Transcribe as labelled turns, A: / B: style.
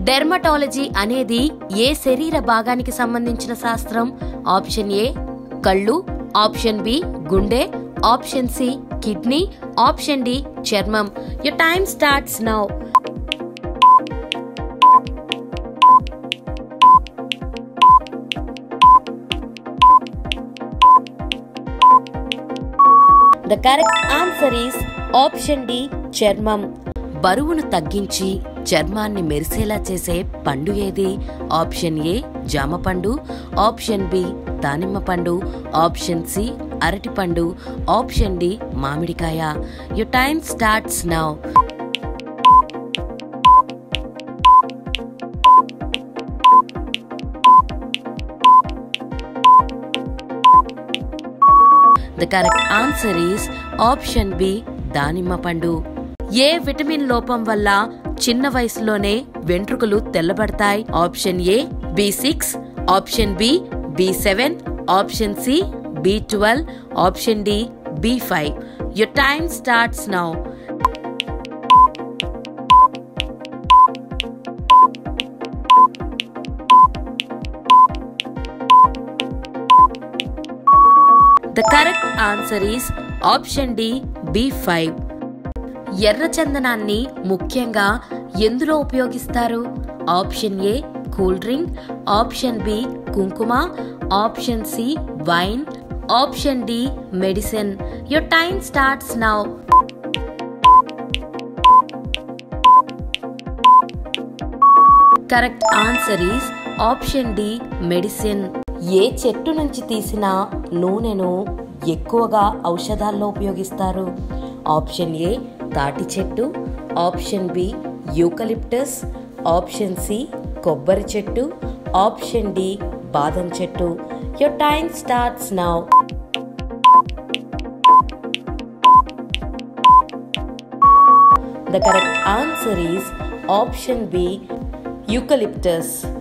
A: dermatology అనేది ఏ శరీర భాగానికి సంబంధించిన శాస్త్రం ఆప్షన్ ఏ కళ్ళు ఆప్షన్ బి గుండె option C kidney option D చర్మం your time starts now the correct answer is option D చర్మం బరువును తగ్గించి చర్మాన్ని మెరిసేలా చేసే పండు ఏది ఆప్షన్ ఏ జామ పండు ఆప్షన్ బి దానిమ్మ పండు ఆప్షన్ సి అరటి పండు ఆప్షన్ డి మామిడికాయ your time starts now the correct answer is option B దానిమ్మ పండు ఏ విటమిన్ లోపం వల్ల చిన్న వయసులోనే వెంట్రుకలు తెల్లబడతాయి option A B six option B B seven option C B twelve option D B five your time starts now the correct answer is option D B five ఎర్ర చందనాన్ని ముఖ్యంగా ఎందులో ఉపయోగిస్తారు option A cool drink option B కుంకుమ option C wine option D medicine your time starts now correct answer is option D medicine ఏ చెట్టు నుంచి తీసిన నూనెను ఎక్కువగా ఔషధాల్లో ఉపయోగిస్తారు ఆప్షన్ ఏ తాటి చెట్టు option B eucalyptus option C కొబ్బరి చెట్టు ఆప్షన్ డి బాదం చెట్టు your time starts now the correct answer is option B eucalyptus